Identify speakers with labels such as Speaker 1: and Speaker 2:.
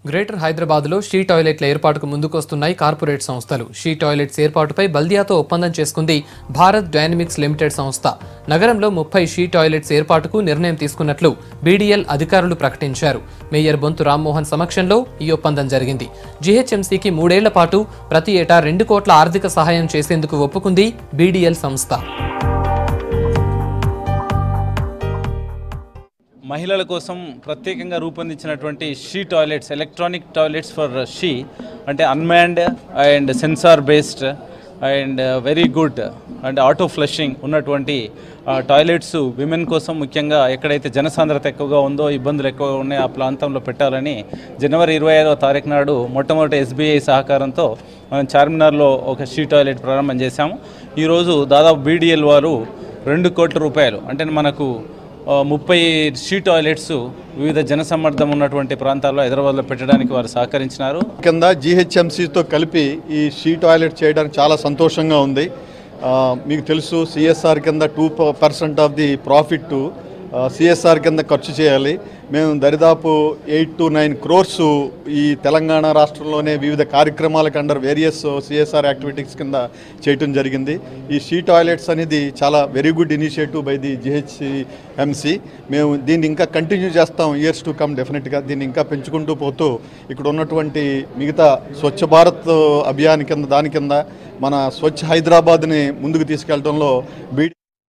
Speaker 1: greater హైదరాబాద్లో she టాయిలెట్ల ఏర్పాటుకు ముందుకొస్తున్నాయి కార్పొరేట్ సంస్థలు షీ టాయిలెట్స్ ఏర్పాటుపై బల్దియాతో ఒప్పందం చేసుకుంది భారత్ డైనమిక్స్ లిమిటెడ్ సంస్థ నగరంలో ముప్పై షీ టాయిలెట్స్ ఏర్పాటుకు నిర్ణయం తీసుకున్నట్లు బీడీఎల్ అధికారులు ప్రకటించారు మేయర్ బొంతు రామ్మోహన్ సమక్షంలో ఈ ఒప్పందం జరిగింది జీహెచ్ఎంసీకి మూడేళ్ల పాటు ప్రతి ఏటా రెండు కోట్ల ఆర్థిక సహాయం చేసేందుకు ఒప్పుకుంది బీడీఎల్ సంస్థ
Speaker 2: మహిళల కోసం ప్రత్యేకంగా రూపొందించినటువంటి she toilets electronic toilets for she అంటే unmanned and sensor based and very good and auto flushing ఉన్నటువంటి టాయిలెట్స్ విమెన్ కోసం ముఖ్యంగా ఎక్కడైతే జనసాంద్రత ఎక్కువగా ఉందో ఇబ్బందులు ఎక్కువగా ఉన్నాయో ఆ ప్రాంతంలో పెట్టాలని జనవరి ఇరవై ఐదవ తారీఖు నాడు మొట్టమొదటి ఎస్బీఐ సహకారంతో మనం చార్మినార్లో ఒక షీ టాయిలెట్ ప్రారంభం చేశాము ఈరోజు దాదాపు బీడీఎల్ వారు రెండు కోట్ల రూపాయలు అంటే మనకు ఆ, ముప్పై షీ టాయిలెట్స్ వివిధ జనసమ్మర్దం ఉన్నటువంటి ప్రాంతాల్లో హైదరాబాద్లో పెట్టడానికి వారు సహకరించినారు
Speaker 3: కింద జీహెచ్ఎంసీతో కలిపి ఈ షీ టాయిలెట్ చేయడానికి చాలా సంతోషంగా ఉంది ఆ, మీకు తెలుసు సిఎస్ఆర్ కింద two percent of the profit CSR కింద ఖర్చు చేయాలి మేము దరిదాపు ఎయిట్ టు నైన్ క్రోర్స్ ఈ తెలంగాణ రాష్ట్రంలోనే వివిధ కార్యక్రమాలకు అండర్ వేరియస్ సిఎస్ఆర్ యాక్టివిటీస్ కింద చేయటం జరిగింది ఈ షీ టాయిలెట్స్ అనేది చాలా very good initiative by the GHMC మేము దీన్ని ఇంకా కంటిన్యూ చేస్తాం ఇయర్స్ టు కమ్ డెఫినెట్గా దీన్ని ఇంకా పెంచుకుంటూ పోతూ ఇక్కడ ఉన్నటువంటి మిగతా స్వచ్ఛ భారత్ అభియాన్ కింద దాని కింద మన స్వచ్ఛ హైదరాబాద్ని ముందుకు తీసుకెళ్లడంలో బీ